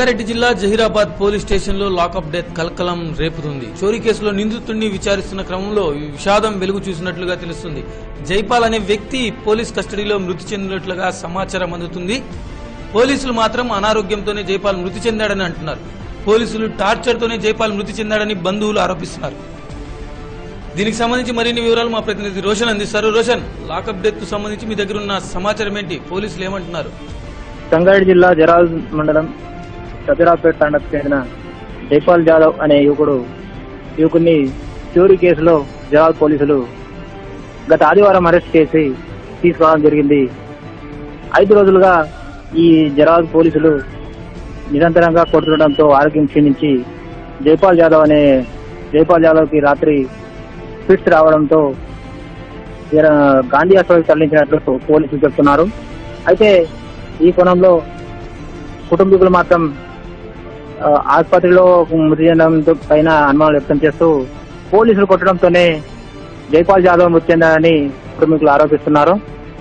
సంగారెడ్డి జిల్లా Zaheerabad police station లో lockup death కలకలం రేపుతుంది చోరీ కేసులో నిందితుడిని విచారిస్తున్న క్రమంలో ఈ విషాదం వెలుగు చూసినట్లుగా తెలుస్తుంది జైపాల్ అనే వ్యక్తి పోలీస్ కస్టడీలో మృతి చెందినట్లుగా సమాచారం అందుతుంది పోలీసులు మాత్రం అనారోగ్యంతోనే జైపాల్ మృతి చెందాడని అంటున్నారు పోలీసులు టార్చర్ తోనే జైపాల్ మృతి చెందాడని బంధువులు ఆరోపిస్తున్నారు దీనికి సంబంధించి మరిన్ని వివరాలు మా ప్రతినిధి రోషన్ అందిస్తారు రోషన్ లాకప్ డెత్ కు సంబంధించి మీ దగ్గర ఉన్న సమాచారం ఏంటి పోలీసులు ఏమంటున్నారు సంగారెడ్డి జిల్లా జరాల్ మండలం సజరాపేట తండకు చెందిన జైపాల్ జాదవ్ అనే యువకుడు యువకుడిని చోరీ కేసులో జరాల్ పోలీసులు గత ఆదివారం అరెస్ట్ చేసి తీసుకోవడం జరిగింది ఐదు రోజులుగా ఈ జరాల్ పోలీసులు నిరంతరంగా కొడుతుండడంతో ఆరోగ్యం క్షీణించి జైపాల్ జాదవ్ అనే జైపాల్ జాదవ్ కి రాత్రి ఫిట్స్ రావడంతో ఈయన గాంధీ ఆసుపత్రికి తరలించినట్లు పోలీసులు చెప్తున్నారు అయితే ఈ కోణంలో కుటుంబీకులు మాత్రం ఆ, ఆసుపత్రిలో మృతి చెందడం పైన అనుమానాలు వ్యక్తం చేస్తూ పోలీసులు కొట్టడంతోనే జైపాల్ జాదవ్ మృతి చెందారని కుటుంబీకులు ఆరోపిస్తున్నారు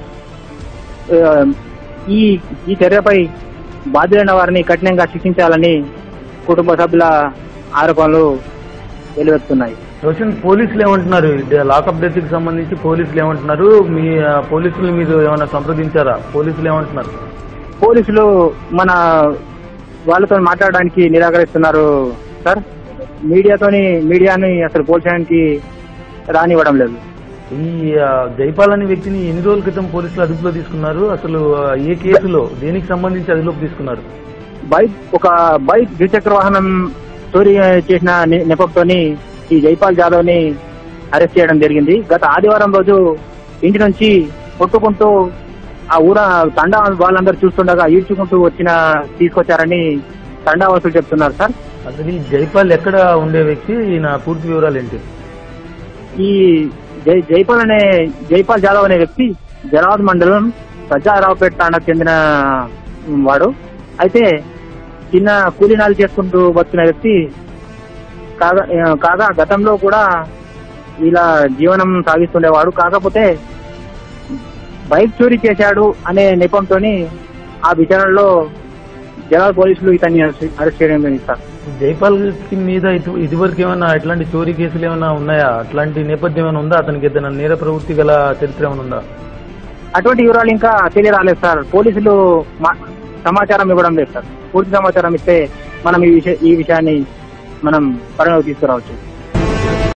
ఆ, ఈ ఈ చర్యపై బాధ్యులైన వారిని కఠినంగా శిక్షించాలని కుటుంబ సభ్యుల ఆరోపణలు వెలువెత్తున్నాయి రోషన్ పోలీసులు ఏమంటున్నారు లాకప్ డెత్ కి సంబంధించి పోలీసులు ఏమంటున్నారు మీ ఆ, పోలీసులు మీరు ఏమైనా సంప్రదించారా పోలీసులు ఏమంటున్నారు పోలీసులు మన వాళ్ళతో మాట్లాడడానికి నిరాకరిస్తున్నారు సార్ మీడియాతోని మీడియాని అసలు పోల్చడానికి రానివ్వడం లేదు ఈ ఆ, జైపాల్ అనే వ్యక్తిని ఎన్ని రోజుల క్రితం పోలీసులు అదుపులో తీసుకున్నారు అసలు ఆ, ఏ కేసులో దేనికి సంబంధించి అదుపులోకి తీసుకున్నారు బైక్ ఒక బైక్ ద్విచక్ర వాహనం చోరీ చేసిన నె- నెపంతోని ఈ జైపాల్ జాదవ్ ని అరెస్ట్ చేయడం జరిగింది గత ఆదివారం రోజు ఇంటి నుంచి కొట్టుకుంటూ ఆ ఊర తండా వాళ్ళందరూ చూస్తుండగా ఈడ్చుకుంటూ వచ్చిన తీసుకొచ్చారని తండావాసులు చెప్తున్నారు సార్ అసలు ఈ జైపాల్ ఎక్కడ ఉండే వ్యక్తి ఈయన పూర్తి వివరాలు ఏంటి ఈ జై జైపాల్ అనే జైపాల్ జాదవ్ అనే వ్యక్తి జరాద్ మండలం సజ్జారావుపేట తాండాకు చెందిన వాడు అయితే చిన్న కూలీనాలు చేసుకుంటూ బతుకున్న వ్యక్తి కాగా కాగా గతంలో కూడా ఇలా జీవనం సాగిస్తుండేవాడు కాకపోతే బైక్ చోరీ చేశాడు అనే నెపంతో ఆ విచారణలో జనాల్ పోలీసులు ఇతన్ని అరెస్ట్ చేయడం జరిగింది సార్ జైపాల్ కి మీద ఇటు- ఇదివరకు ఏమైనా ఇట్లాంటి చోరీ కేసులు ఏమైనా ఉన్నాయా అట్లాంటి నేపథ్యం ఏమైనా ఉందా అతనికి ఏదైనా నేర ప్రవృత్తి గల చరిత్ర ఏమైనా ఉందా అటువంటి వివరాలు ఇంకా తెలియరాలేదు సార్ పోలీసులు మా- సమాచారం ఇవ్వడం లేదు సార్ పూర్తి సమాచారం ఇస్తే మనం ఈ విషయ ఈ విషయాన్ని మనం పరిగణలోకి తీసుకురావచ్చు